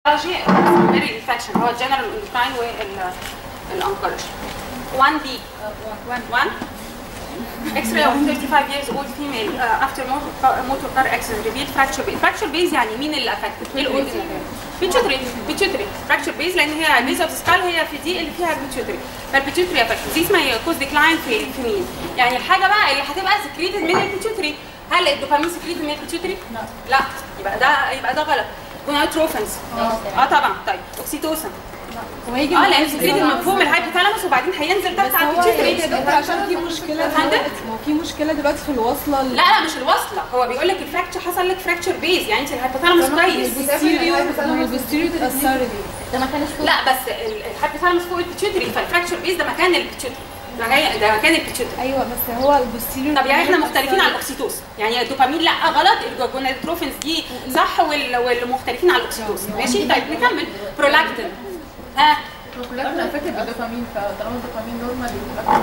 ميري انفكشن هو الجنرال اندوكراين والانكولوجي 1 بي 1 X-ray of 35 years old female uh, after motor, motor car accident revealed fracture base. Fracture base يعني مين اللي affected؟ ايه الاورجن بيتشوتري بيتشوتري fracture base لان هي بيز اوف سكال هي في دي اللي فيها البيتشوتري فالبيتشوتري affected دي اسمها كوز ديكلاين في في مين؟ يعني الحاجه بقى اللي هتبقى سكريتد من البيتشوتري هل الدوبامين سكريتد من البيتشوتري؟ لا لا يبقى ده يبقى ده غلط جوناتروفنز اه طبعا طيب اوكسيتوسن وهيجي اه لان سكريتد مفهوم الهايبوثالاموس وبعدين هينزل تحت على هو البيتشوتري يا دكتور عشان في مشكله فندم؟ دلوقتي ما هو في مشكله دلوقتي في الوصله لا لا مش الوصله هو بيقول لك الفراكتشر حصل لك فراكتشر بيز يعني انت الهايبوثالاموس كويس البوستيريور ما هي البوستيريور اتأثرت ده ما كانش فوق لا بس ال- الهايبوثالاموس فوق البيتشوتري فالفراكشر بيز ده مكان البيتشوتري ده جاي- ده مكان البيتشوتري ايوه بس هو البوستيريور طب يعني احنا مختلفين على الاوكسيتوس يعني الدوبامين لا غلط الجونادوتروفينز دي صح وال- والمختلفين على الاوكسيتوس ماشي طيب نكمل برولاكتين ها كلها فاكر بالدوبامين فطالما الدوبامين نورمال يبقى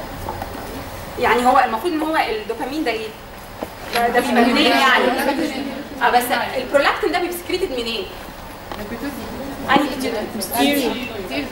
يعني هو المفروض ان هو الدوبامين ده ايه؟ ده, ده بيبقى منين يعني؟ اه بس البرولاكتين ده بيبقى سكريتد منين؟ انهي بيتشوتري؟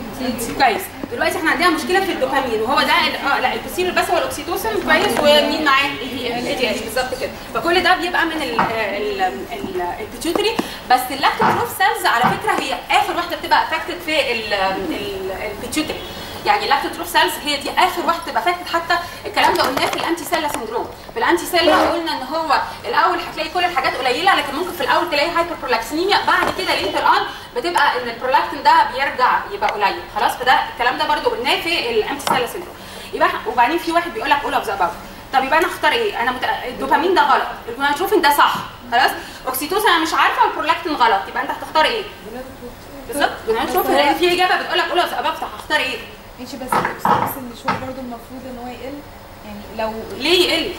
كويس دلوقتي احنا عندنا مشكله في الدوبامين وهو ده ال- اه لا البوستيريور بس هو الاكسيتوسين كويس ومين معاه الاي دي اتش بالظبط كده فكل ده بيبقى من ال- ال- ال- البيتيوتري بس اللاكتوتروف سيلز على فكره هي اخر واحده بتبقى افكتد في ال- ال- البيتيوتري يعني اللاكتوتروف سيلز هي دي اخر واحده تبقى افكتد حتى الكلام ده قلناه في الانتي سيلا سندروم في الانتي سيلا قلنا ان هو الاول هتلاقي كل الحاجات قليله لكن ممكن في الاول تلاقي هايبر برولكسينيميا بعد كده ليتر اون بتبقى ان البرولاكتين ده بيرجع يبقى قليل خلاص فده الكلام ده برده قلناه في الانتي سيلا سندروم يبقى وبعدين في واحد بيقول لك اول اوف ذا above طب يبقى انا اختار ايه؟ انا مت... الدوبامين ده غلط، الجوناتروفين ده صح، خلاص؟ اوكسيتوسين انا مش عارفه والبرولاكتين غلط، يبقى انت هتختار ايه؟ بالظبط جوناتروفين لان في اجابه بتقول لك اول اوف ذا above هختار ايه؟ ماشي بس الاكسيتوسين شويه برضه المفروض ان هو يقل يعني لو ليه يقل؟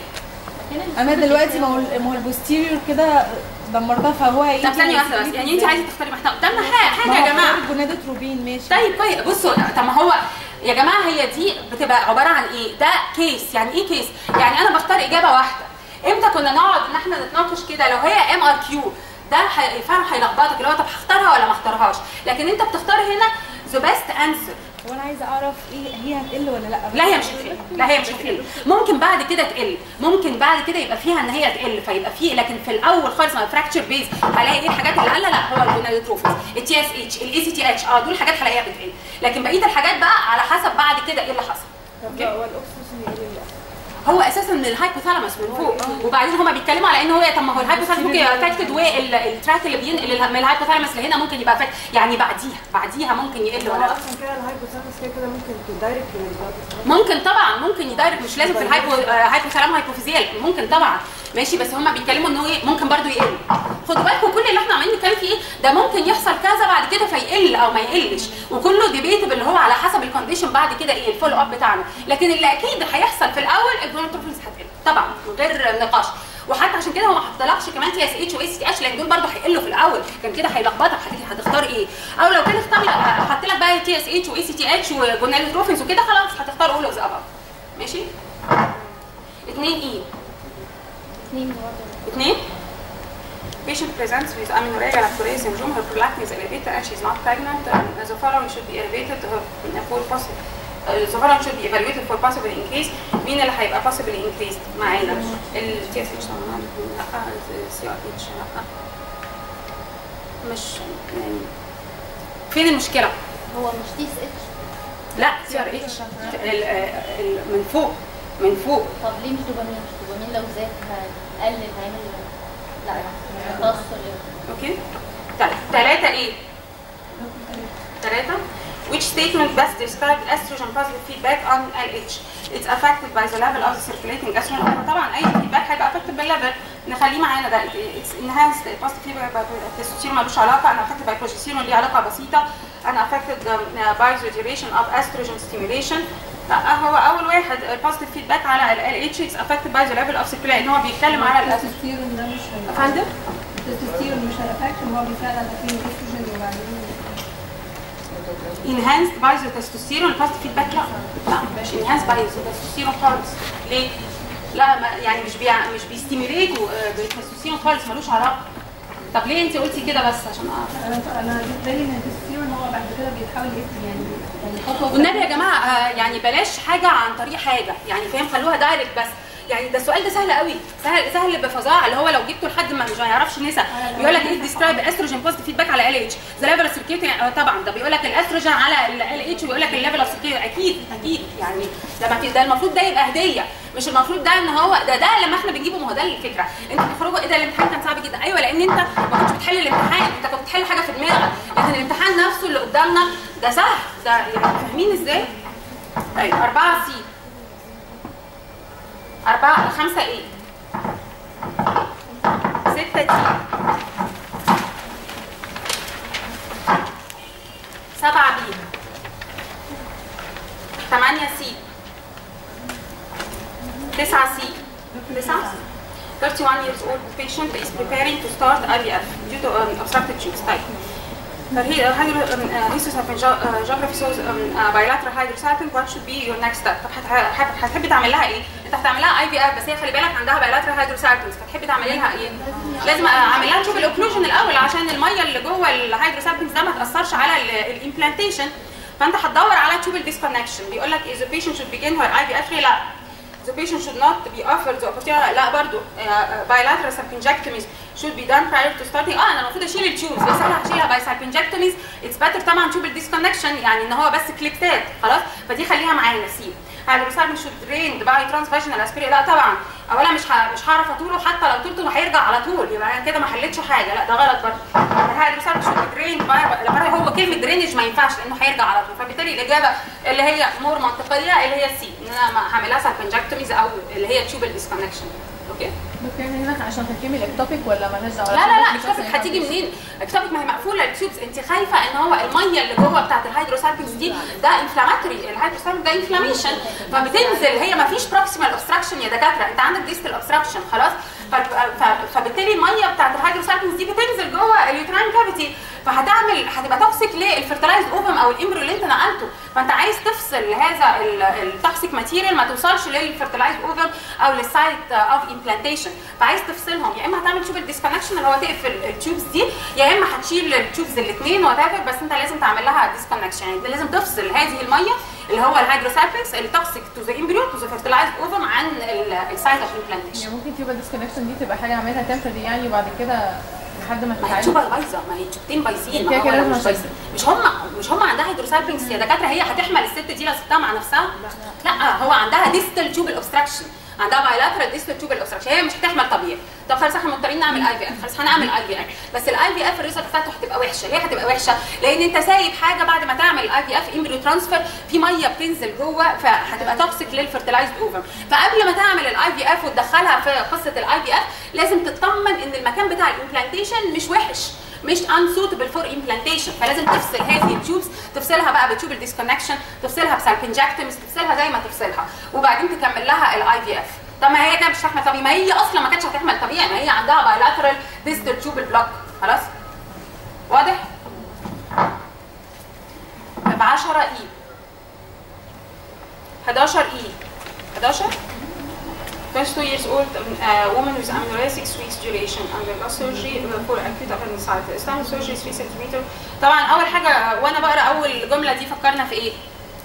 انا دلوقتي ما هو ما هو البوستيريور كده دمرتها فهو هيجي طب ثانيه واحده بس يعني انت عايزه تختاري ما احنا قدامنا حاجه حاجه يا جماعه الجونادوتروبين ماشي طيب كويس بصوا طب ما هو يا جماعه هي دي بتبقى عباره عن ايه؟ ده كيس يعني ايه كيس؟ يعني انا بختار اجابه واحده امتى كنا نقعد ان احنا نتناقش كده لو هي ام ار كيو ده هي- فعلا هيلخبطك اللي هو طب هختارها ولا ما اختارهاش لكن انت بتختار هنا ذا بيست انسر وانا عايزه اعرف ايه هي هتقل ولا لا لا هي مش هتقل لا هي مش هتقل ممكن بعد كده تقل ممكن بعد كده يبقى فيها ان هي تقل فيبقى في لكن في الاول خالص مع فراكتشر بيز هلاقي ايه الحاجات اللي قال لا هو الجونادوتروفيز التي اس اتش الاي سي تي اتش اه دول حاجات هلاقيها بتقل لكن بقيه الحاجات بقى على حسب بعد كده ايه اللي حصل طب هو الاكسجين يقل هو اساسا من الهايبوثالاموس من فوق وبعدين هما بيتكلموا على ان هو طب ما هو الهايبوثالاموس ممكن يبقى افكتد والتراك اللي بينقل من الهايبوثالاموس لهنا ممكن يبقى افكتد يعني بعديها بعديها ممكن يقل هو ولا لا اصلا كده الهايبوثالاموس كده كده ممكن تدايركت للبلاد ممكن طبعا ممكن يدايركت مش لازم في الهايبو آه، هايبوثالام هايبوفيزيال ممكن طبعا ماشي بس هما بيتكلموا ان هو ايه ممكن برضو يقل خدوا بالكم كل اللي احنا عمالين نتكلم فيه ايه ده ممكن يحصل كذا بعد كده فيقل او ما يقلش وكله ديبيتبل اللي هو على حسب الكونديشن بعد كده ايه الفولو اب بتاعنا لكن اللي اكيد هيحصل في الاول الجوناتروفينز هتقل طبعا من غير نقاش وحتى عشان كده هو ما حطلكش كمان تي اس اتش واي سي تي اتش لان دول برضه هيقلوا في الاول كان كده هيلخبطك هت- هتختار ايه او لو كان اختار حط لك بقى تي اس اتش واي سي تي اتش وجونالوتروفينز وكده خلاص هتختار اول اوف ذا ماشي اثنين ايه اثنين برضه اثنين Patient presents with amenorrhea galactorrhea syndrome. Her prolactin is elevated and she is not pregnant. And the following should be elevated uh, for possible. Uh, the following should be evaluated for possible increase. مين اللي هيبقى possible increased معانا؟ ال TSH طبعا لا ال CRH لا مش يعني فين المشكلة؟ هو مش تي اس اتش لا CRH ال- ال- من فوق من فوق طب ليه مش دوبامين مش دوبامين لو زاد هيقلل هيعمل لا خلاص اوكي طيب ثلاثة ايه؟ ثلاثة which statement best describes estrogen positive feedback on LH it's affected by the level of the circulating estrogen أه طبعا اي feedback هيبقى affected بالlevel نخليه معانا ده it's enhanced positive feedback by testosterone ملوش علاقة انا affected by progesterone ليه علاقة بسيطة انا affected um, by the duration of estrogen stimulation لا هو اول واحد البوزيتيف فيدباك على ال LH it's affected by the level of circulation لان هو بيتكلم على ال التستوستيرون ده مش هيبقى فندم التستوستيرون مش هيأفكت هو بيفعل تكوين الاستروجين وبعدين enhanced by the testosterone positive feedback لا لا مش enhanced by the testosterone خالص ليه؟ لا ما يعني مش بيع... مش بيستيميليتوا بالتستوستيرون خالص ملوش علاقه طب ليه انت قلتي كده بس عشان اعرف انا انا جبت بالي ان التستيرون هو بعد كده بيتحول يقفل يعني يعني خطوه والنبي يا جماعه آه، يعني بلاش حاجه عن طريق حاجه يعني فاهم خلوها دايركت بس يعني ده السؤال ده سهل قوي سهل سهل بفظاعه اللي هو لو جبته لحد ما مش هيعرفش نسا بيقول لك ايه ديسكرايب استروجين بوزيتيف فيدباك على ال اتش ذا ليفل اوف سيركيوتنج طبعا ده بيقول لك الاستروجين على ال اتش وبيقول لك الليفل اوف سيركيوتنج اكيد اكيد يعني ده ما في ده المفروض ده يبقى هديه مش المفروض ده ان هو ده ده لما احنا بنجيبه ما هو ده الفكره انت بتخرجوا ايه ده الامتحان كان صعب جدا ايوه لان انت ما كنتش بتحل الامتحان انت كنت بتحل حاجه في دماغك لكن الامتحان نفسه اللي قدامنا ده سهل ده يعني فاهمين ازاي؟ طيب أربعة سي أربعة خمسة إيه؟ ستة تي سبعة بي ثمانية سي تسعة سي تسعة 31 years old patient is preparing to start IVF due to um, obstructed tubes. طيب. فهي هيسوس geography shows um, uh, bilateral hydrosalping what should be your next step طب هت- هت- هتحبي تعمل لها ايه؟ انت هتعمل لها اي في اف بس هي خلي بالك عندها bilateral hydrosalping فتحبي تعملي لها ايه؟ لازم اعمل لها تشوف الاوكلوجن الاول عشان الميه اللي جوه الهيدروسالبنج ده ما تاثرش على الامبلانتيشن فانت هتدور على تشوب ديسكونكشن بيقول لك is the patient should begin her IVF لا the patient should not be offered the opportunity لا برضو uh, uh, bilateral salpingectomies should be done prior to starting اه انا المفروض اشيل التيوبز بس انا هشيلها باي salpingectomies it's better طبعا تشوف الديسكونكشن يعني ان هو بس كليبتات خلاص فدي خليها معانا سي هيدروسالبنج should drain by transvaginal aspirate لا طبعا اولا مش ه... مش هعرف اطوله حتى لو طولته هيرجع على طول يبقى انا كده ما حلتش حاجه لا ده غلط برضه الهيدروسالبنج should drain by لما هو كلمه درينج ما ينفعش لانه هيرجع على طول فبالتالي الاجابه اللي هي مور منطقيه اللي هي سي ان انا ما هعملها سالبنجكتوميز او اللي هي تيوبل ديسكونكشن اوكي دكتور هنا عشان تحكمي الاكتوبيك ولا مالهاش دعوه لا لا لا اكتوبك هتيجي منين؟ اكتوبك ما هي مقفوله التيوبس انت خايفه ان هو الميه اللي جوه بتاعت الهيدروسالبنجز دي ده انفلاماتوري الهيدروسالبنج ده انفلاميشن فبتنزل هي ما فيش بروكسيمال اوبستراكشن يا دكاتره انت عندك ديستال اوبستراكشن خلاص ف- ف- فبالتالي الميه بتاعت الهيدروسالبنجز دي بتنزل جوه اليوتراين كافيتي فهتعمل هتبقى توكسيك للفرتلايز اوفم او الامبريو اللي انت نقلته فانت عايز تفصل هذا التوكسيك ماتيريال ما توصلش للفرتلايز اوفم او للسايت اوف امبلانتيشن فعايز تفصلهم يا اما هتعمل تشوب الديسكونكشن اللي هو تقفل التيوبس دي يا اما هتشيل التيوبس الاثنين وات بس انت لازم تعمل لها ديسكونكشن يعني لازم تفصل هذه الميه اللي هو الهيدروسالبكس التوكسيك تو ذا امبريو تو ذا فيرتلايز اوفم عن السايت اوف امبلانتيشن يعني ممكن تبقى ديسكونكشن دي تبقى حاجه عملها تمبرري يعني وبعد كده لحد ما ما هي تتعالج تشوبها بايظه ما هي تشوبتين بايظين ما كده هو كده أنا لازم مش بايظة. مش هم مش هم عندها هيدروسالبنجز يا دكاتره هي هتحمل الست دي لو سبتها مع نفسها لا هو عندها ديستال تيوبل اوبستراكشن عندها بايلاترال ديستال تيوبل اوبستراكشن هي مش هتحمل طبيعي طب خلاص احنا مضطرين نعمل اي في اف خلاص هنعمل اي في اف بس الاي في اف الريزلت بتاعته هتبقى وحشه ليه هتبقى وحشه لان انت سايب حاجه بعد ما تعمل اي في اف امبريو ترانسفير في ميه بتنزل جوه فهتبقى توكسيك للفرتلايزد اوفر فقبل ما تعمل الاي في اف وتدخلها في قصه الاي في اف لازم تطمن ان المكان بتاع الامبلانتيشن مش وحش مش unsuitable for implantation فلازم تفصل هذه التيوبس تفصلها بقى بتيوب الديسكونكشن تفصلها بسالبنجكتمز تفصلها زي ما تفصلها وبعدين تكمل لها الاي في اف طب ما هي كده مش هتحمل طبيعي ما هي اصلا ما كانتش هتحمل طبيعي ما هي عندها بايلاترال ديستال تيوبل بلوك خلاص واضح ب 10 اي 11 اي 11 22 years old um, uh, woman with amenorrhea 6 weeks duration undergo surgery for acute appendicitis. Time surgery is 3 cm. طبعا اول حاجه وانا بقرا اول جمله دي فكرنا في ايه؟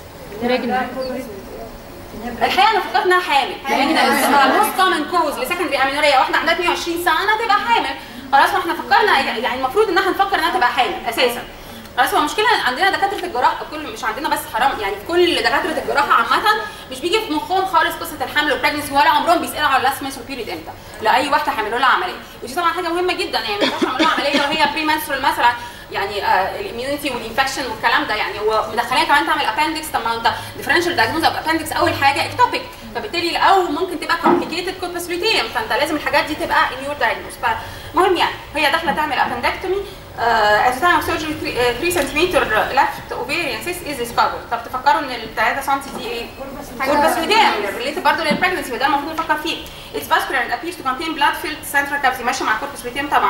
الحقيقه انا فكرت انها حامل لان الموست كومن كوز لسكندري امينوريا واحنا عندنا 22 سنه انها تبقى حامل خلاص واحنا فكرنا يعني المفروض ان احنا نفكر انها تبقى حامل اساسا خلاص هو المشكله عندنا دكاتره الجراحه كل مش عندنا بس حرام يعني في كل دكاتره الجراحه عامه مش بيجي في مخهم خالص قصه الحمل والبريجنسي ولا عمرهم بيسالوا على اللاست منسترال بيريد امتى لاي واحده هيعملوا لها عمليه ودي طبعا حاجه مهمه جدا يعني ما ينفعش يعملوا لها عمليه لو هي بري منسترال مثلا يعني آه الاميونيتي والانفكشن والكلام ده يعني ومدخليها كمان تعمل اباندكس طب ما انت ديفرنشال دايجنوز اوف اباندكس اول حاجه اكتوبيك فبالتالي او ممكن تبقى كومبليكيتد كوربس لوتيم فانت لازم الحاجات دي تبقى ان يور دايجنوز فمهم يعني هي داخله تعمل اباندكتومي at the time of surgery 3 سم left ovarian cyst is discovered طب تفكروا ان ال 3 سم دي ايه؟ كوربس لوتيم ريليتد برضه للبريجنسي وده المفروض نفكر فيه it's vascular and appears to contain blood filled central cavity ماشي مع كوربس لوتيم طبعا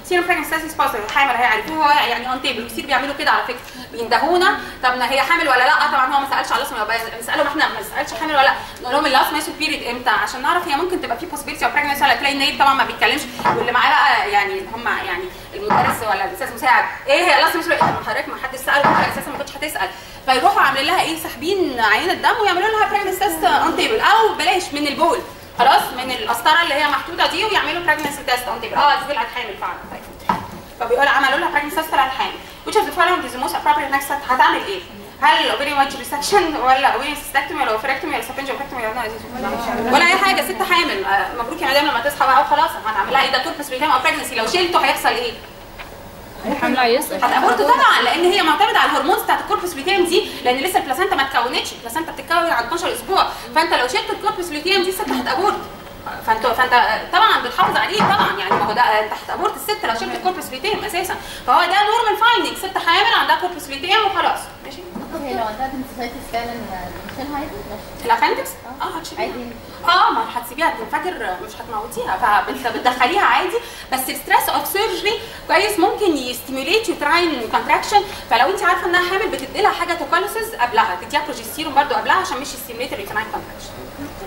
سيرم بريجنسي ستاتس بوزيتيف حامل هيعرفوه هو يعني اون تيبل كتير بيعملوا كده على فكره بيندهونا طب هي حامل ولا لا طبعا هو ما سالش على الاسم يبقى نسالهم احنا ما سالش حامل ولا لا نقول لهم اللاست ميسو بيريد امتى عشان نعرف هي ممكن تبقى في بوسيبيلتي اوف بريجنسي ولا تلاقي النايب طبعا ما بيتكلمش واللي معاه بقى يعني هم يعني المدرس ولا الاستاذ المساعد ايه هي اللاست ميسو حضرتك ما حدش سال وحضرتك اساسا ما كنتش هتسال فيروحوا عاملين لها ايه ساحبين عينه دم ويعملوا لها بريجنسي تيست اون تيبل او بلاش من البول خلاص من القسطره اللي هي محطوطه دي ويعملوا بريجنسي تيست اون تيبل اه دي طلعت حامل فعلا طيب فبيقول عملوا لها بريجنسي تيست طلعت حامل which of the following is the most appropriate next step هتعمل ايه؟ هل الاوفيريان وايت ريسكشن ولا اوفيريان سيستكتومي ولا اوفريكتومي ولا سفنج اوفريكتومي ولا ولا اي حاجه ست حامل آه، مبروك يا مدام لما تصحى بقى وخلاص هنعمل لها ايه ده كوربس بريتام او بريجنسي لو شلته هيحصل ايه؟ حمل هيسقط هتابورت طبعا لان هي معتمده على الهرمونز بتاعت الكوربس لوتيم دي لان لسه البلاسنتا ما اتكونتش البلاسنتا بتتكون على 12 اسبوع فانت لو شلت الكوربس لوتيم دي الست هتابورت فانت فانت طبعا بتحافظ عليه طبعا يعني ما هو ده انت هتابورت الست لو شلت الكوربس لوتيم اساسا فهو ده نورمال فايندنج ست حامل عندها كوربس لوتيم وخلاص ماشي دكتور هي لو عندها بنسيتس فعلا نشيلها عادي مش الابندكس اه هتشيلها عادي اه ما هتسيبيها تنفجر مش هتموتيها فبتدخليها عادي بس الستريس اوف سيرجري كويس ممكن يستيموليت يوتراين كونتراكشن فلو انت عارفه انها حامل بتدي لها حاجه توكاليسيس قبلها تديها بروجستيرون برضو قبلها عشان مش يستيموليت اليوتراين كونتراكشن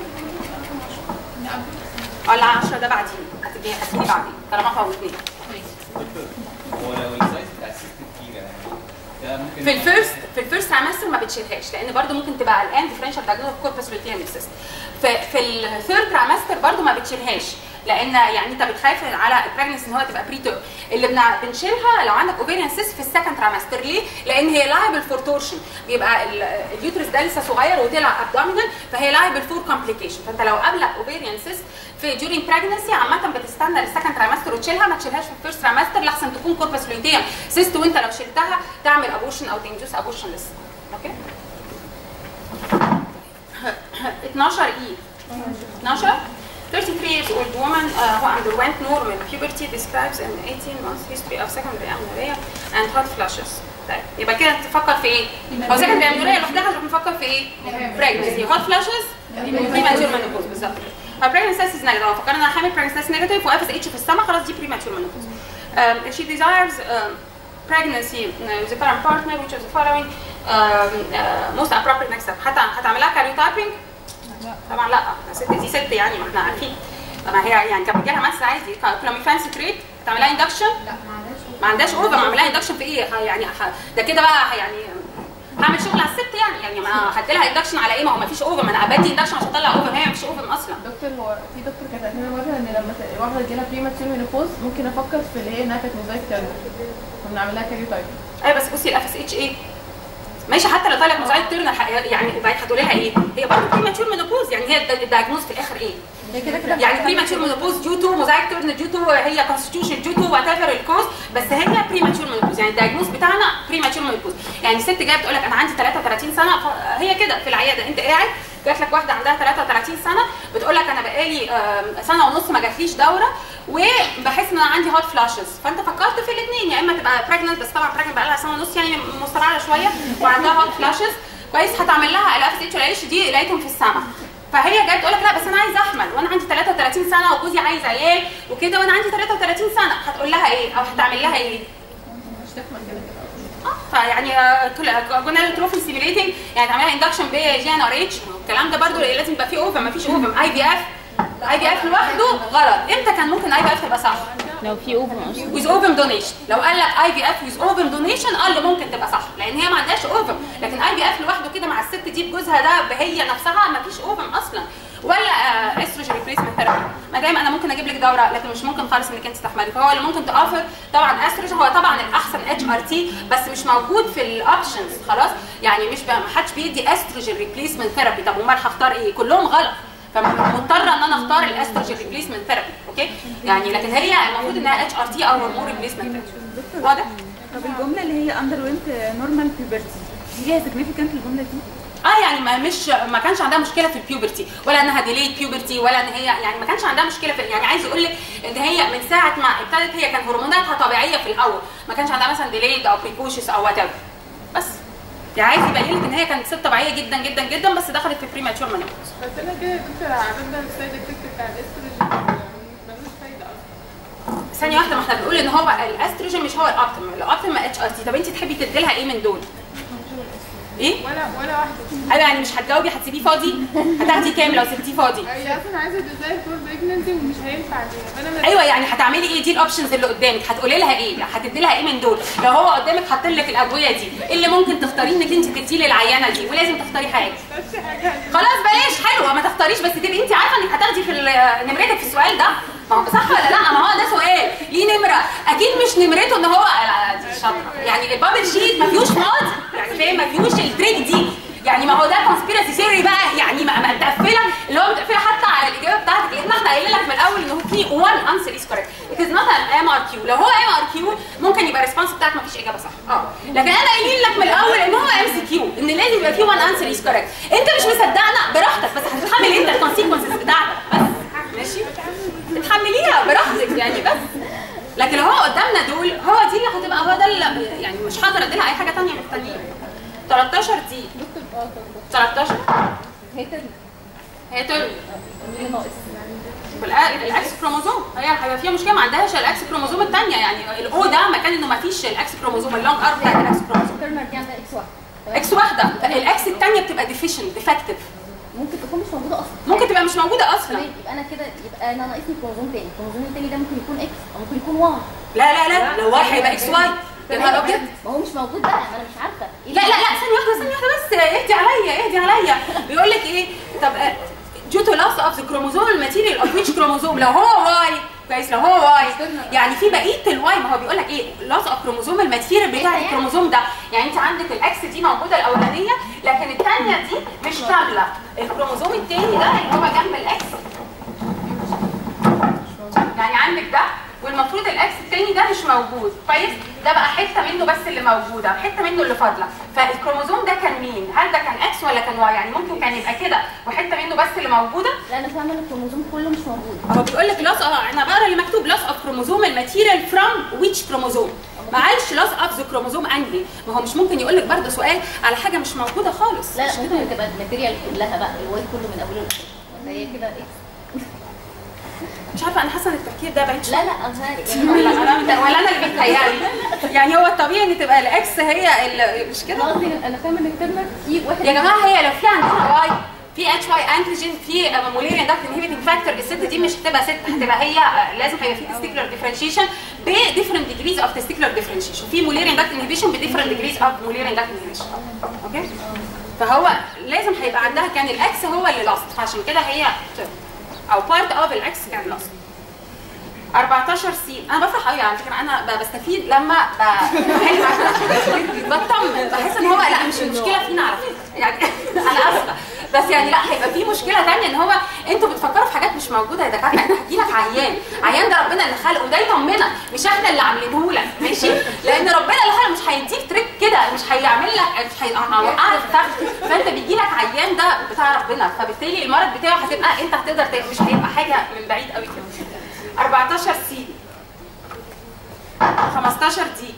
ولا 10 ده بعدين هتدي هتدي بعدين طالما فوتني هو لو السايز بتاع السيستم كبيره ده ممكن في الفيرست في الفيرست ترايمستر ما بتشيلهاش لان برضو ممكن تبقى الان ديفرنشال دايجنوز كوربس لوتيان سيست في في الثيرد ترايمستر برضو ما بتشيلهاش لان يعني انت بتخاف على البريجنسي ان هو تبقى بري تيرم اللي بنع- بنشيلها لو عندك اوفيريان سيست في السكند ترايمستر ليه؟ لان هي لايبل فور تورشن بيبقى ال- اليوترس ده لسه صغير وطلع ابدومينال فهي لايبل فور كومبليكيشن فانت لو قابلك اوفيريان سيست في ديورينج بريجنسي عامه بتستنى للسكند ترايمستر وتشيلها ما تشيلهاش في الفيرست ترايمستر لحسن تكون كوربس لوتيان سيست وانت لو شلتها تعمل ابورشن او تنجوس ابورشن لسه اوكي 12 اي 12 33 years old woman uh, who underwent normal puberty describes an 18 month history of secondary amenorrhea and hot flashes. طيب يبقى كده تفكر في ايه؟ هو secondary amenorrhea لوحدها هتروح نفكر في ايه؟ pregnancy hot flashes premature menopause بالظبط كده. ف pregnancy test is negative لو فكرنا انها حامل pregnancy test negative و FSH في السما خلاص دي premature menopause. Um, she desires um, pregnancy uh, with a current partner which is the following um, uh, most appropriate next step. حتى هتعملها كاريوتايبنج طبعا لا ست دي ست يعني ما احنا عارفين طب ما هي يعني كان بيجي لها مس عادي كلاميفان سكريت تعملها اندكشن لا ما عندهاش ما عندهاش اوفر ما اعملها اندكشن في ايه ه- يعني ه- ده كده بقى يعني هعمل شغل على الست يعني يعني ما هدي لها اندكشن على ايه ما هو ما فيش اوفر ما انا بدي اندكشن عشان اطلع اوفر هي ما فيش اوفر اصلا دكتور هو في دكتور كانت قالت لنا مره ان لما ت- واحده تجيلها بريماتيور مينوبوز ممكن افكر في اللي هي انها كانت موزايك تيرنر فبنعمل لها كاريو تايب ايوه بس بصي الاف اس اتش ايه ماشي حتى لو طلعت موزايك تيرنر ح- يعني بعد هتقولي لها ايه هي برضه بريماتشور مينوبوز يعني هي الدايجنوز في الاخر ايه هي كده كده يعني بريماتشور مينوبوز ديو تو موزايك تيرن ديو تو هي كونستيتيوشن ديو تو وات ايفر الكوز بس هي بريماتشور مينوبوز يعني الدايجنوز بتاعنا بريماتشور مينوبوز يعني ست جايه بتقول لك انا عندي 33 سنه هي كده في العياده انت قاعد جات لك واحده عندها 33 سنه بتقول لك انا بقالي آم، سنه ونص ما جاتليش دوره وبحس ان انا عندي هوت فلاشز فانت فكرت في الاثنين يا اما تبقى بريجننت بس طبعا بريجننت بقى لها سنه ونص يعني مسترعله شويه وعندها هوت فلاشز كويس هتعمل لها الاف اس اتش والاتش دي لقيتهم في السماء فهي جايه تقول لك لا بس انا عايزه احمل وانا عندي 33 سنه وجوزي عايز عيال وكده وانا عندي 33 سنه هتقول لها ايه او هتعمل لها ايه؟ مش تفهم كده كده اه فيعني آه، كل- قلنا تروفين ستيميليتنج يعني تعملها اندكشن بجي ان ار اتش الكلام ده برضو لازم يبقى فيه اوفر ما فيش اوفر اي بي اف اي بي اف لوحده غلط امتى كان ممكن اي بي اف تبقى صح؟ لو في اوفر اصلا ويز اوفر دونيشن لو قال لك اي بي اف ويز اوفر دونيشن اه اللي ممكن تبقى صح لان هي ما عندهاش اوفر لكن اي بي اف لوحده كده مع الست دي بجوزها ده هي نفسها ما فيش اوفر اصلا ولا استروجين ريبليسمنت ثيرابي ما دام انا ممكن اجيب لك دوره لكن مش ممكن خالص انك انت تستحملي فهو اللي ممكن تافر طبعا استروجين هو طبعا الاحسن اتش ار تي بس مش موجود في الاوبشنز خلاص يعني مش بقى ما حدش بيدي استروجين ريبليسمنت ثيرابي طب امال هختار ايه كلهم غلط فمضطره ان انا اختار الاستروجين ريبليسمنت ثيرابي اوكي يعني لكن هي المفروض انها اتش ار تي او هرمون ريبليسمنت ثيرابي واضح طب الجمله اللي هي اندر وينت نورمال بيوبرتي دي ليها سيجنيفيكانت الجمله دي اه يعني ما مش ما كانش عندها مشكله في البيوبرتي ولا انها ديليد بيوبرتي ولا ان هي يعني ما كانش عندها مشكله في يعني عايز اقول لك ان هي من ساعه ما ابتدت هي كان هرموناتها طبيعيه في الاول ما كانش عندها مثلا ديليد او بريكوشس او وات بس يعني عايز يبين لك ان هي كانت ست طبيعيه جدا جدا جدا بس دخلت في بريماتشور منوبوز بس انا كده يا دكتور عملنا السايد افكت بتاع الاستروجين ملوش فايده اصلا ثانيه واحده ما احنا بنقول ان هو الاستروجين مش هو الاوبتيمم الاوبتيمم اتش ار تي طب انت تحبي تدي لها ايه من دول ايه ولا ولا واحده ايوه يعني مش هتجاوبي هتسيبيه فاضي هتاخدي كام لو سبتيه فاضي هي اصلا عايزه ديزاين فور بريجننسي ومش هينفع كده فانا ما- ايوه يعني هتعملي ايه دي الاوبشنز اللي قدامك هتقولي لها ايه هتدي لها ايه من دول لو هو قدامك حاطط لك الادويه دي ايه اللي ممكن تختاريه انك انت تديه للعيانه دي ولازم تختاري حاجه مش حاجه خلاص بلاش حلوه ما تختاريش بس تبقي انت عارفه انك هتاخدي في ال- نمرتك في السؤال ده ما هو صح ولا لا ما هو ده سؤال ليه نمره اكيد مش نمرته ان هو لا، دي شاطره يعني البابل شيت ما فيهوش فاضي يعني فاهم ما فيهوش التريك دي يعني ما هو ده كونسبيرسي ثيوري بقى يعني ما ما متقفله اللي هو متقفله حتى على الاجابه بتاعتك لان احنا قايلين لك من الاول ان هو في one answer is correct it is not an MRQ لو هو MRQ ممكن يبقى الريسبونس بتاعك ما فيش اجابه صح اه لكن انا قايلين لك من الاول ان هو MCQ ان لازم يبقى في one answer is correct انت مش مصدقنا براحتك بس هتتحمل انت الكونسيكونسز بتاعتك بس ماشي تتحمليها براحتك يعني بس لكن لو هو قدامنا دول هو دي اللي هتبقى هو ده اللي يعني مش هقدر ادي لها اي حاجه ثانيه من التانيين 13 دي 13 هي ترم بالآ- الاكس كروموزوم هي هيبقى فيها مشكله ما عندهاش الاكس كروموزوم الثانيه يعني الاو ده مكان انه ما فيش الاكس كروموزوم اللونج ار بتاع الاكس كروموزوم ترمر دي عندها اكس واحد تمام؟ اكس واحده الاكس الثانيه بتبقى ديفيشنت ديفكتيف ممكن تكون مش موجوده اصلا ممكن تبقى مش موجوده اصلا تمام يبقى انا كده يبقى انا ناقصني كروموزوم تاني الكروموزوم التاني ده ممكن يكون اكس او ممكن يكون واي لا لا لا لو واحد هيبقى اكس واي يا نهار ابيض ما هو مش موجود بقى انا مش عارفه إيه لا لا لا ثانية واحدة ثانية واحدة بس اهدي عليا اهدي عليا بيقول لك ايه طب due to loss of the chromosomal material of which chromosome لو هو واي كويس لو هو واي يعني في بقية الواي ما هو بيقول لك ايه loss of chromosomal material بتاع الكروموزوم ده يعني انت عندك الاكس دي موجودة الاولانية لكن الثانية دي مش كاملة الكروموزوم الثاني ده اللي هو جنب الاكس يعني عندك ده والمفروض الاكس التاني ده مش موجود كويس ده بقى حته منه بس اللي موجوده حته منه اللي فاضله فالكروموزوم ده كان مين هل ده كان اكس ولا كان واي يعني ممكن كان يبقى كده وحته منه بس اللي موجوده لا انا فاهمه ان الكروموزوم كله مش موجود هو بيقول لك لاس اه انا بقرا اللي مكتوب لاس اوف كروموزوم الماتيريال فروم ويتش كروموزوم ما قالش لاس اوف ذا كروموزوم انهي ما هو مش ممكن يقول لك برضه سؤال على حاجه مش موجوده خالص لا مش لا ممكن تبقى الماتيريال كلها بقى الواي كله من اوله لاخره ولا هي كده اكس مش عارفه انا حاسه ان التفكير ده بعيد شويه لا لا انا ولا انا ولا انا اللي بيتهيألي يعني هو الطبيعي ان تبقى الاكس هي ال- مش كده انا قصدي انا فاهمه ان الترمر في واحد يا جماعه هي لو في عندنا واي في اتش واي انتيجين في موليريان داكت انهبيتنج فاكتور الست دي مش هتبقى ست هتبقى هي آه، لازم هيبقى في تستيكولار ديفرنشيشن بديفرنت ديجريز اوف تستيكولار ديفرنشيشن في موليريان داكت انهبيشن بديفرنت ديجريز اوف موليريان داكت انهبيشن اوكي فهو لازم هيبقى عندها كان الاكس هو اللي لاست فعشان كده هي term. او بارت اوف الاكس كان لاست 14 سي انا بفرح قوي على فكره انا ب- بستفيد لما ب- بطمن بحس ان هو لا مش المشكله فينا على فكره يعني انا اسفه بس يعني لا هيبقى في مشكله ثانيه ان هو انتوا بتفكروا في حاجات مش موجوده يا دكاتره انا هحكي لك عيان عيان ده ربنا اللي خلقه ده يطمنك مش احنا اللي عاملينه لك ماشي لان ربنا اللي خلقه مش هيديك تريك كده مش هيعمل لك مش هيوقعك في تحت فانت بيجي لك عيان ده بتاع ربنا فبالتالي المرض بتاعه هتبقى انت هتقدر ت- مش هيبقى حاجه من بعيد قوي كده 14 سي 15 دي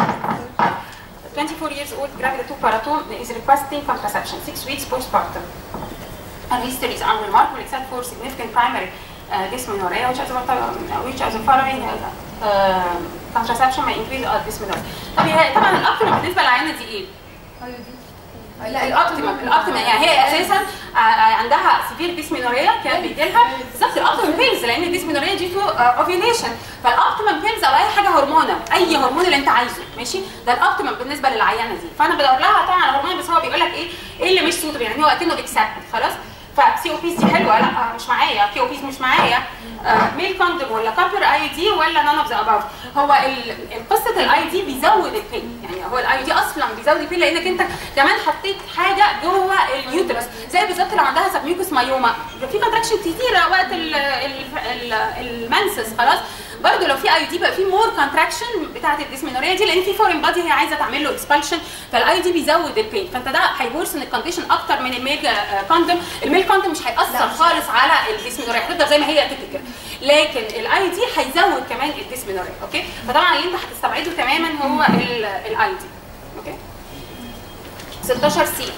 24 years old gravid to paraton is requesting contraception 6 weeks postpartum. Her history is unremarkable except for significant primary uh, dysmenorrhea, which as, a- which as a following uh, uh, contraception may increase uh, dysmenorrhea. طب هي طبعا الاوبتيمم بالنسبه للعينه دي ايه؟ لا الاوبتيمم الاوبتيمم يعني هي اساسا آه، آه، عندها سيفير ديسمينوريا كان بيجي لها بالظبط الاوبتيمم بيلز لان الديسمينوريا دي تو اوفيوليشن فالاوبتيمم بيلز او اي حاجه هرمونه اي هرمون اللي انت عايزه ماشي ده الاوبتيمم بالنسبه للعيانه دي فانا بدور لها طبعا على هرمون بس هو بيقول لك ايه ايه اللي مش سوتبل يعني هو اكنه اكسبت خلاص فسي او بيز دي حلوه لا آه، مش معايا كي او بيز مش معايا آه، ميل كوندوم ولا كابر اي دي ولا نون اوف ذا اباف هو ال- قصه الاي دي بيزود البين يعني هو الاي دي اصلا بيزود البين لانك انت كمان حطيت حاجه جوه اليوترس زي بالظبط لو عندها سبميوكس مايوما بيبقى في كونتراكشن كتيره وقت ال- ال- ال- المنسس خلاص برضه لو في اي دي بقى في مور كونتراكشن بتاعه الديسمينوريا دي لان في فورين بادي هي عايزه تعمل له اكسبالشن فالاي دي بيزود البين فانت ده هيورسن الكونديشن اكتر من الميل كوندوم الميل كوندوم مش هياثر خالص على الديسمينوريا هتفضل زي ما هي تيبيكال لكن الاي دي هيزود كمان الديسمينوريا اوكي فطبعا اللي انت هتستبعده تماما هو الاي دي اوكي 16 سي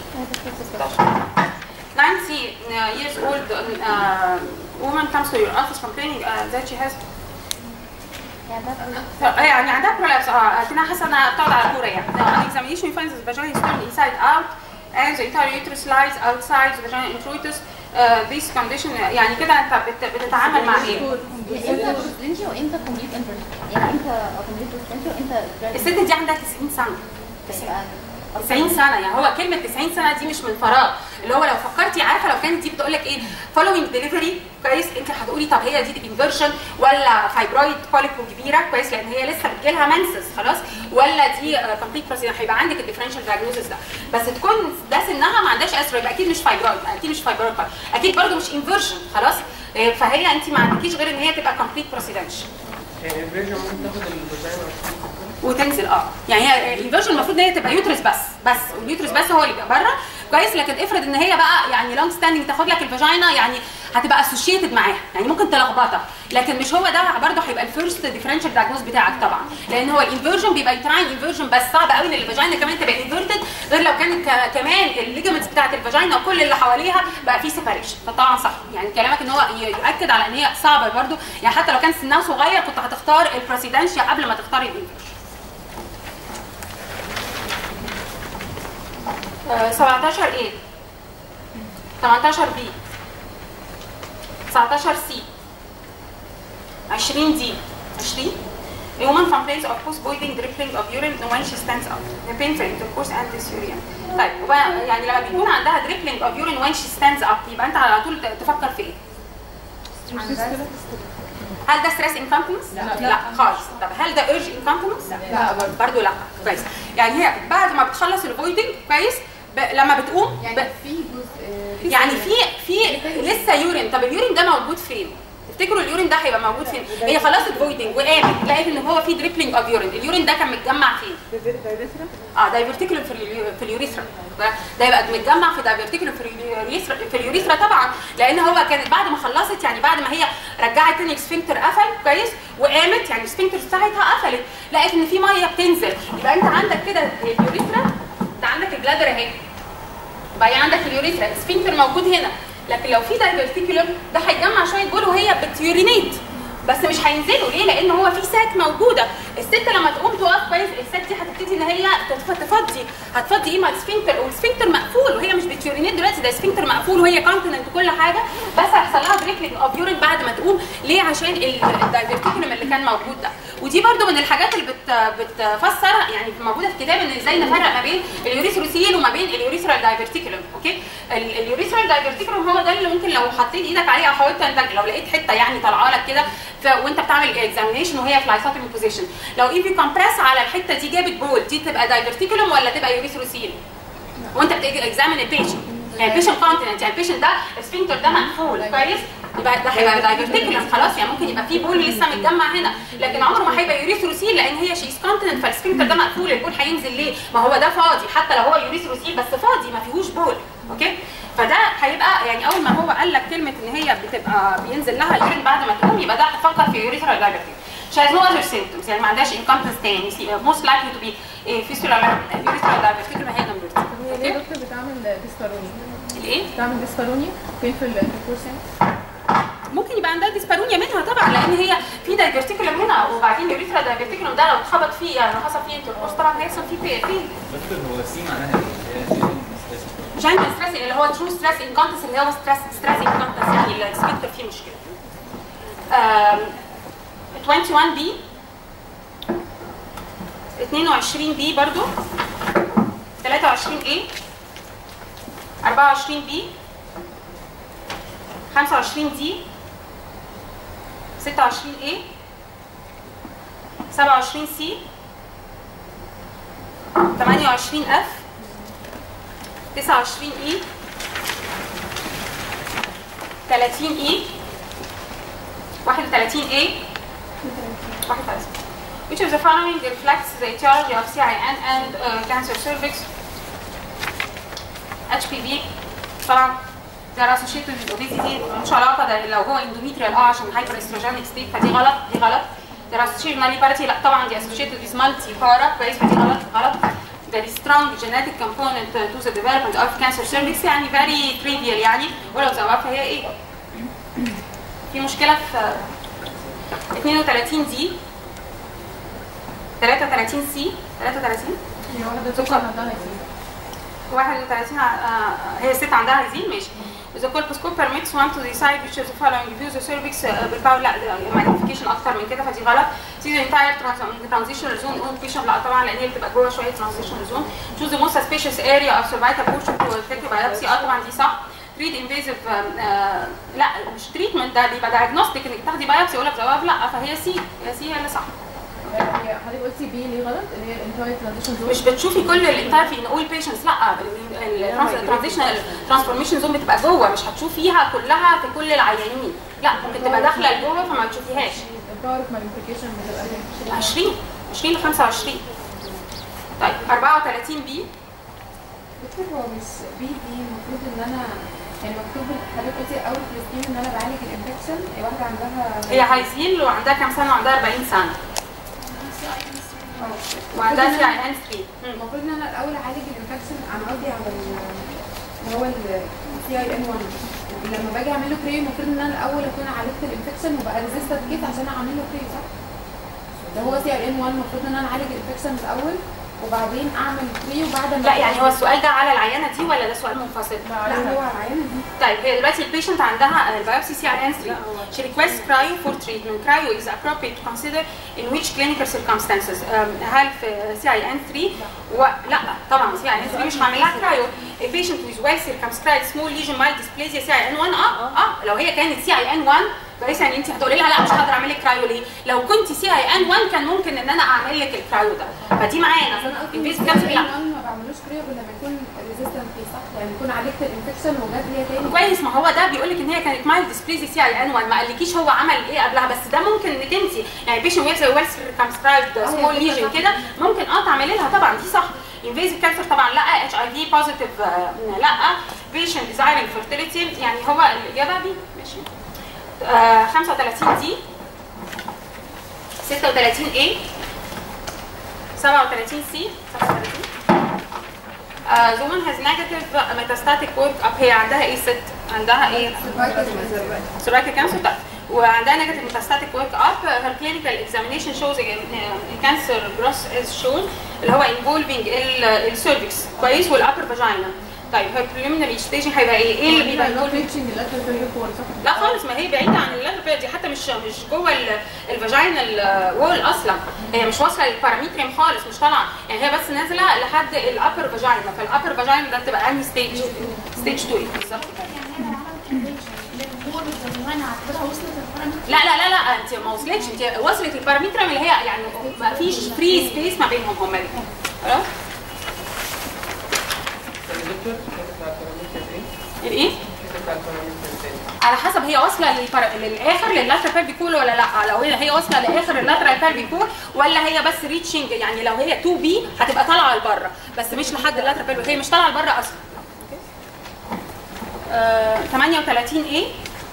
90 years old uh, woman comes to your office complaining uh, that she has يعني ده ف- يعني عندها prolapse اه كنا حاسه انها بتقعد على كوره يعني on examination we find that the vagina is turned inside out and the entire uterus lies outside the vagina introitus uh, this condition يعني كده انت بت- بتتعامل مع ايه؟ امتى بروستنجي وامتى كومبليت انفرجن يعني امتى كومبليت بروستنجي وامتى الست دي عندها 90 سنه يبقى 90 سنه يعني هو كلمه 90 سنه دي مش من فراغ اللي هو لو فكرتي عارفه لو كانت دي بتقول لك ايه فولوينج ديليفري كويس انت هتقولي طب هي دي انفيرجن ولا فايبرويد بوليبو كبيره كويس لان هي لسه بتجيلها منسس خلاص ولا دي كومبليت بروسيجر هيبقى عندك الديفرنشال دايجنوستس ده بس تكون ده سنها ما عندهاش اسر يبقى اكيد مش فايبرويد اكيد مش فايبرويد اكيد برده مش انفيرجن خلاص إيه، فهي انت ما عندكيش غير ان هي تبقى كومبليت بروسيدنشال يعني الفيرجن ممكن تاخد الفاجينا وتنزل اه يعني هي الانفيرجن المفروض ان هي تبقى يوترس بس بس واليوترس بس هو اللي بيبقى بره كويس لكن افرض ان هي بقى يعني لونج ستاندنج تاخد لك الفاجينا يعني هتبقى اسوشيتد معاها يعني ممكن تلخبطك لكن مش هو ده برضه هيبقى الفيرست ديفرنشال دايجنوز بتاعك طبعا لان هو الانفيرجن بيبقى يتراين انفيرجن بس صعب قوي ان الفاجينا كمان تبقى انفيرتد غير لو كانت ك- كمان الليجمنتس بتاعت الفاجينا وكل اللي حواليها بقى فيه سيباريشن فطبعا صح يعني كلامك ان هو ي- يؤكد على ان هي صعبه برضه يعني حتى لو كان سنها صغير كنت هتختار البريسيدنشيا قبل ما تختاري الانفيرجن آه، 17 ايه 18 بي 19 سي 20 دي 20 A woman complains of post-boiling dripping of urine when she stands up. The painful intercourse and dysuria. طيب وبقى يعني لما بيكون عندها dripping of urine when she stands up يبقى انت على طول ت- تفكر في ايه؟ هل ده ستريس انكونتنس؟ لا. لا خالص طب هل ده urge incontinence؟ لا برضه برضه لا كويس يعني هي بعد ما بتخلص الفويدنج كويس ب... لما بتقوم ب... يعني في جزء يعني في في لسه يورين طب اليورين ده موجود فين؟ تفتكروا اليورين ده هيبقى موجود فين؟ هي خلصت فويدنج وقامت لقيت ان هو في دريبلينج اوف يورين، اليورين ده كان متجمع فين؟ اه دايفرتيكولم في اليو- في اليوريثرا ده ده يبقى متجمع في دايفرتيكولم في اليوريثرا في اليوريثرا طبعا لان هو كانت بعد ما خلصت يعني بعد ما هي رجعت تاني السفنكتر قفل كويس وقامت يعني السفنكتر بتاعتها قفلت لقيت ان في ميه بتنزل يبقى انت عندك كده اليوريثرا انت عندك البلادر اهي بقى عندك اليوريثرا السفنكتر موجود هنا لكن لو في دايفرتيكولم ده هيجمع شويه بول وهي بتيورينيت بس مش هينزلوا ليه؟ لان هو في سات موجوده، الست لما تقوم تقف كويس السات دي هتبتدي ان هي تتف- تفضي، هتفضي ايه مع السفنكتر والسفنكتر مقفول وهي مش بتيورينيت دلوقتي ده السفنكتر مقفول وهي كونتيننت وكل حاجه بس هيحصل لها دريكلينج اوف يورين بعد ما تقوم ليه؟ عشان ال- الدايفرتيكولم اللي كان موجود ده، ودي برده من الحاجات اللي بت بتفسر يعني موجوده في الكتاب ان ازاي نفرق ما بين اليوريثروسيل وما بين اليوريثرال دايفرتيكولم، اوكي؟ ال- اليوريثرال دايفرتيكولم هو ده اللي ممكن لو حطيت ايدك عليه او حاولت انت لو لقيت حته يعني طالعه لك كده ف- وانت بتعمل اكزامينيشن وهي في لايسوتومي بوزيشن لو ايفي كومبريس على الحته دي جابت بول دي تبقى دايفرتيكولم ولا تبقى يوريثروسيل وانت بتكزامين البيشنت يعني البيشنت كونتيننت يعني البيشنت ده السفنكتر ده مقفول كويس يبقى ده هيبقى دايفرتيكولم خلاص يعني ممكن يبقى في بول لسه متجمع هنا لكن عمره ما هيبقى يوريثروسيل لان هي شيز كونتيننت فالسفنكتر ده مقفول البول هينزل ليه؟ ما هو ده فاضي حتى لو هو يوريثروسيل بس فاضي ما فيهوش بول اوكي فده هيبقى يعني اول ما هو قال لك كلمه ان هي بتبقى بينزل لها اليورين بعد ما تقوم يبقى ده هتفكر في يوريثرال دايفرتيكولم She has no other symptoms يعني ما عندهاش incompetence تاني most likely to be a fistula urethral diverticulum هي جنب هي ليه دكتور بتعمل ديسباروني الايه؟ بتعمل ديسباروني فين في الانتركورسين ممكن يبقى عندها ديسبارونيا منها طبعا لان هي في دايفرتيكولم هنا وبعدين اليوريثرا دايفرتيكولم ده لو اتخبط فيه يعني لو حصل فيه انتركورس طبعا هيحصل فيه في في دكتور هو سي معناها ايه؟ اللي هي stress. جاينت ستريس اللي هو ترو ستريس انكونتس اللي هو ستريس ستريس انكونتس يعني السبيكتر فيه مشكله. آم، 21 بي 22 بي برضو 23 اي 24 بي 25 دي 26 اي 27 سي 28 اف 29 اي 30 اي 31 اي 31 Which of the following reflects the etiology of CIN and uh, cancer cervix HPV طبعا they are associated with obesity مش علاقة ده لو هو endometrial اه عشان hyper estrogenic state فدي غلط دي غلط they are associated with nulliparity لا طبعا دي associated with multi para كويس فدي غلط غلط there is strong genetic component to the development of cancer cervix يعني very trivial يعني ولو زوجها فهي ايه في مشكلة في 32 دي 33 سي 33 هي واحده تكون عندها هيزيد 31 آه، آه، هي الست عندها هيزين ماشي The colposcope permits one to decide which of the following view the cervix آه، بالباور لا ماجنيفيكيشن اكتر من كده فدي غلط see the entire trans- transitional zone on patient لا طبعا لان هي بتبقى جوه شويه transitional zone choose the most suspicious area of cervical portion to take biopsy اه طبعا دي صح treat invasive آم، آه، لا مش تريتمنت ده بيبقى diagnostic انك تاخدي بايوبسي يقول لك جواب لا فهي سي هي سي هي اللي صح هي حضرتك قلتي بي ليه غلط اللي هي الانتاير ترانزيشن زون مش بتشوفي كل الانتاير في اول بيشنتس لا الترانزيشنال ترانسفورميشن زون بتبقى جوه مش هتشوفيها كلها في كل العيانين لا ممكن تبقى داخله لجوه فما تشوفيهاش الباور اوف ماجنيفيكيشن بتبقى ايه؟ 20 20 ل 25 طيب 34 بي دكتور هو مش بي دي المفروض ان انا يعني مكتوب حضرتك قلتي اول في السكين ان انا بعالج الانفكشن واحده عندها هي هايزيل وعندها كام سنه وعندها 40 سنه وعندها سي اي ان 3 المفروض ان انا الاول اعالج الانفكشن انا قصدي على ال- اللي هو السي اي ان 1 لما باجي اعمل له كري المفروض ان انا الاول اكون عالجت الانفكشن وبقى ريزيستنت كيت عشان اعمل له كري صح؟ ده هو سي اي ان 1 المفروض ان انا اعالج الانفكشن الاول وبعدين اعمل كري وبعد ما لا يعني هو السؤال ده على العيانه دي ولا ده سؤال منفصل؟ لا هو على العيانه دي طيب هي دلوقتي البيشنت عندها البيوبسي سي اي ان 3 she requests cryo for treatment cryo is appropriate to consider in which clinical circumstances um, هل في سي اي ان 3 و... لا طبعا سي اي ان 3 مش هعمل لها كرايو a patient with well circumscribed small lesion mild dysplasia سي اي ان 1 اه اه لو هي كانت سي اي ان 1 كويس يعني انت هتقولي لها لا مش هقدر اعمل لك كرايو ليه؟ لو كنت سي اي ان 1 كان ممكن ان انا اعمل لك الكرايو ده فدي معانا invasive cancer لا ما بعملوش كري غير لما يكون ريزيستنت كيت صح؟ يعني يكون عالجت الانفكشن وجات لي تاني كويس ما هو ده بيقول لك ان هي كانت مايلد ديسبليزي سي اي ان 1 ما قالكيش هو عمل ايه قبلها بس ده ممكن انك انت يعني بيشن ويل ويل سيركمسكرايبد سمول ليجن كده ممكن اه تعملي لها طبعا دي صح انفيزيف كانسر طبعا لا اتش اي في بوزيتيف لا بيشن ديزايرنج فيرتيليتي يعني هو الاجابه دي ماشي آه 35 دي 36 ايه 37 سي 37 آه the woman has negative metastatic work up هي عندها ايه ست عندها ايه cervical cancer طيب وعندها negative metastatic work up her clinical examination shows a, a cancer gross is shown اللي هو involving ال cervix كويس والupper vagina طيب her preliminary staging هيبقى ايه؟ ايه اللي بيبقى involving ريتشنج اللاترال بيريود وول صح؟ لا خالص ما هي بعيده عن اللاتر دي حتى مش مش جوه الفاجينال وول اصلا هي مش واصله للباراميتريم خالص مش طالعه يعني هي بس نازله لحد الابر فاجينا فالابر فاجينا ده بتبقى انهي ستيج؟ ستيج 2 إيه بالظبط لا لا لا لا انت ما وصلتش انت وصلت الباراميتريم اللي هي يعني ما فيش فري سبيس ما بينهم هما الاثنين خلاص؟ الدكتور الحته بتاعت البارامتر ايه؟ الايه؟ الحته بتاعت البارامتر ايه؟ على حسب هي واصله للبر... للاخر لللاترال بيربيكول ولا لا لو هي هي واصله لاخر اللاترال بيربيكول ولا هي بس ريتشنج يعني لو هي 2 بي هتبقى طالعه لبره بس مش لحد اللاترال بيربيكول هي مش طالعه لبره اصلا آه 38 ايه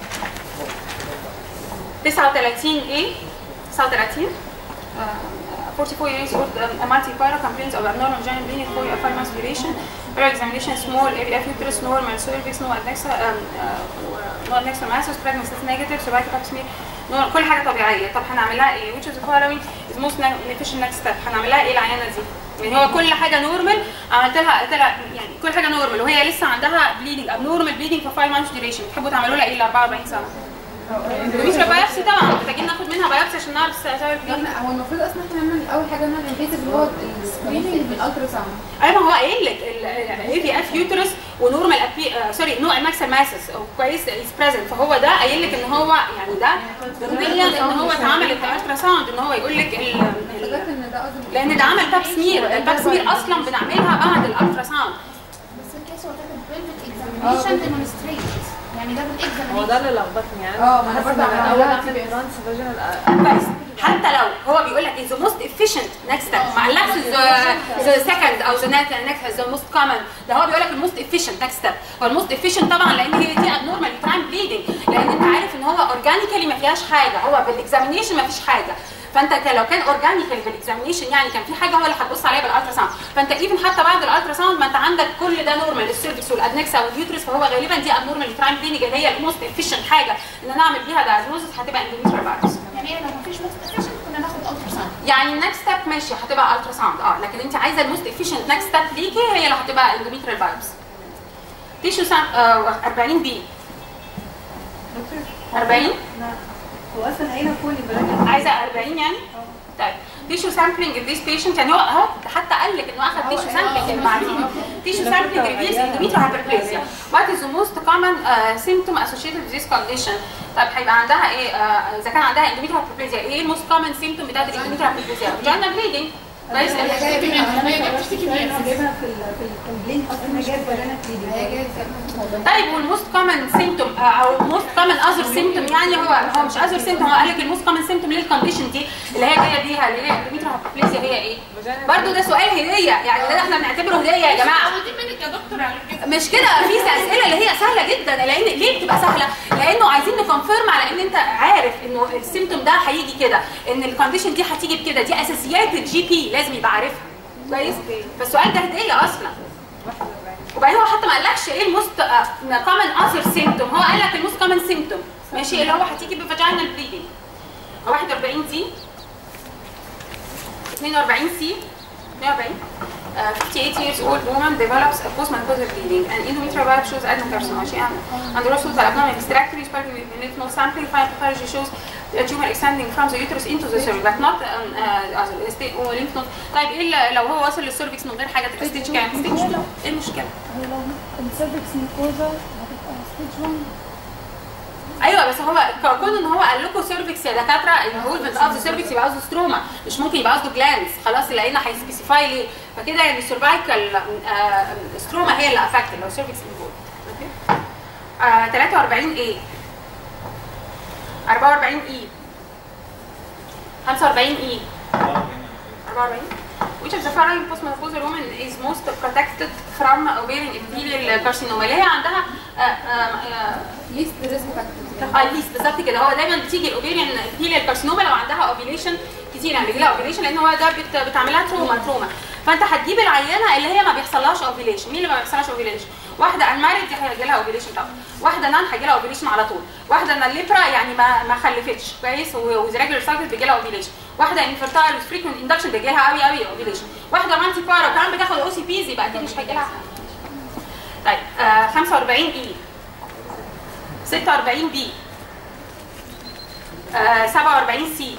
39 ايه 39 uh, 44 years old um, multi-para complaints of abnormal vaginal bleeding for a five months duration. Oral examination small AVF uterus normal cervix no adnexa um, uh, no adnexa masses pregnancy is negative cervical pap smear no كل حاجه طبيعيه طب هنعمل لها ايه which of the following is most beneficial next step هنعمل لها ايه العيانه دي يعني هو كل حاجه نورمال عملت لها قلت لها يعني كل حاجه نورمال وهي لسه عندها bleeding abnormal bleeding for 5 months duration تحبوا تعملوا لها ايه ل 44 سنه؟ اندوميتريا بايوبسي طبعا محتاجين ناخد منها بايوبسي عشان نعرف سبب البليدنج احنا هو المفروض اصلا احنا نعمل اول حاجه نعمل الانفيزيف اللي هو السكريننج بالالترا ساوند ايوه ما هو قايل لك الاي في اف يوترس ونورمال ابي سوري نوع الماكسل ماسس كويس از بريزنت فهو ده قايل لك ان هو يعني ده ضمنيا ان هو اتعمل الالترا ساوند ان هو يقول لك ال- ال- افتكرت ان ده قصدي لان ده عمل باب سمير الباب سمير اصلا بنعملها بعد الالترا ساوند بس الكيس هو كاتب private examination demonstrate يعني ده هو بالاكزامينيشن ده اللي لخبطني يعني اه، ما انا حاسة برضه إن عملتها اول تي اعمل بي اس. ترانس فاجينال كويس حتى لو هو بيقول لك ذا موست efficient next step ما قالكش ذا سكند او ذا next ذا موست كومن ده هو بيقول لك الموست efficient next step هو الموست efficient طبعا لان هي دي abnormal ترايم bleeding لان انت عارف ان هو اورجانيكالي ما فيهاش حاجه هو بالاكزامينيشن ما فيش حاجه فانت ك- لو كان اورجانيكال بالاكزامينيشن يعني كان في حاجه هو اللي هتبص عليها بالالترا ساوند فانت ايفن حتى بعد الالترا ساوند ما انت عندك كل ده نورمال السيرفكس والادنكسا واليوترس فهو غالبا دي abnormal ترايم bleeding اللي هي الموست efficient حاجه ان انا اعمل بيها diagnosis هتبقى اندوميتريال بايوبسي يعني ايه لو مفيش most efficient كنا ناخد الالترا ساوند يعني النكست ستيب ماشي هتبقى الترا ساوند اه لكن انت عايزه الموست افيشنت نكست ستيب ليكي هي اللي هتبقى الاندوميتريال بايبس تيشو سام آه 40 بي 40 هو اصلا هنا فول البراجل عايزه 40 يعني طيب تيشو سامبلينج ذيس بيشنت يعني هو هو حتى قال لك انه اخذ تيشو سامبلينج المعلومه تيشو سامبلينج ريفيوز اندوميتريال هايبربليزيا وات از ذا موست كومن سيمتوم اسوشيتد وذ ذيس كونديشن طيب هيبقى عندها ايه آه، اذا كان عندها اندوميتريال هايبربليزيا ايه الموست كومن سيمتوم بتاعت الاندوميتريال هايبربليزيا فاجينا بليدنج كويس هي جايه منها هي بتشتكي منها جايبها في ال في الكومبلين اصلا جايب بلانا هي جايه طيب والموست كومن سيمتوم او موست كومن اذر سيمتوم يعني هو هو مش اذر سيمتوم هو قال لك الموست كومن سيمتوم للكونديشن دي اللي هي جايه بيها اللي هي اندوميتريال هايبربليزيا هي ايه؟ برضه ده سؤال هديه يعني ده احنا بنعتبره هديه يا جماعه دي منك يا دكتور على كده مش كده في اسئله اللي هي سهله جدا لان ليه بتبقى سهله؟ لانه عايزين نكونفيرم على ان انت عارف انه السيمتوم ده هيجي كده ان الكونديشن دي هتيجي بكده دي اساسيات الجي بي لازم يبقى عارفها كويس؟ فالسؤال ده هديه اصلا وبعدين هو حتى ما قالكش ايه الموست كومن اذر سيمتوم هو قال لك الموست كومن سيمتوم ماشي اللي هو هتيجي بفاجينال بليدنج 41 دي 42 سي 42 Uh, 58 years old woman develops a postmenopausal bleeding and endometrial biopsy shows adenocarcinoma. She and under also the abdominal hysterectomy, sparking with lymph node sampling, final pathology shows a tumor extending from the uterus into the cervix, but not um, uh, as a sta- or lymph node. طيب ايه اللي- لو هو وصل للسيرفكس من غير حاجه تبقى ستيج كام؟ ستيج 2 ايه المشكله؟ هي لو السيرفكس ميكوزا هتبقى ستيج 1 ايوه بس هو كون ان هو قال لكم سيرفكس يا دكاتره انفولفمنت اوف ذا سيرفكس يبقى قصده ستروما مش ممكن يبقى قصده جلاندز خلاص لقينا هيسبيسيفاي ليه فكده يعني السيرفايكال ستروما هي اللي افكت لو سيرفكس انفولد 43 ايه 44 اي 45 اي 44 Which of the following postmenopausal woman is most protected from ovarian epithelial carcinoma اللي هي عندها آه، آه، آه، ليست ريسك فاكتورز اه ليست بالظبط كده هو دايما بتيجي الاوفيريان ابيثيليال كارسينوما لو عندها اوفيليشن كتير يعني بيجي لها اوفيليشن لان هو ده بت... بتعملها تروما تروما فانت هتجيب العيانه اللي هي ما بيحصلهاش اوفيليشن مين اللي ما بيحصلهاش اوفيليشن واحده انمارد دي هيجي لها اوفيليشن طبعا واحده نان هيجي لها اوفيليشن على طول واحده نان ليبرا يعني ما ما خلفتش كويس وذ ريجولار سايكل بيجي لها اوفيليشن واحده انفيرتايل وذ فريكونت اندكشن بيجي لها قوي قوي اوفيليشن واحده مانتي بارا وكمان بتاخد او سي بيز يبقى اكيد مش هيجي لها طيب آه 45 اي 46 بي آه 47 سي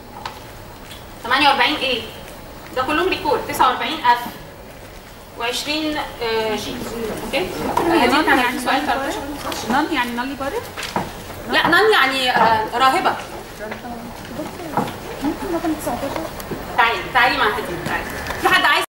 48 ايه ده كلهم ريكورد 49 اف و20 آه جي اوكي آه دي كان عندي سؤال 13 نون يعني نالي بارد لا نان يعني آه راهبه ممكن رقم 19 تعالي تعالي مع هدي تعالي في حد عايز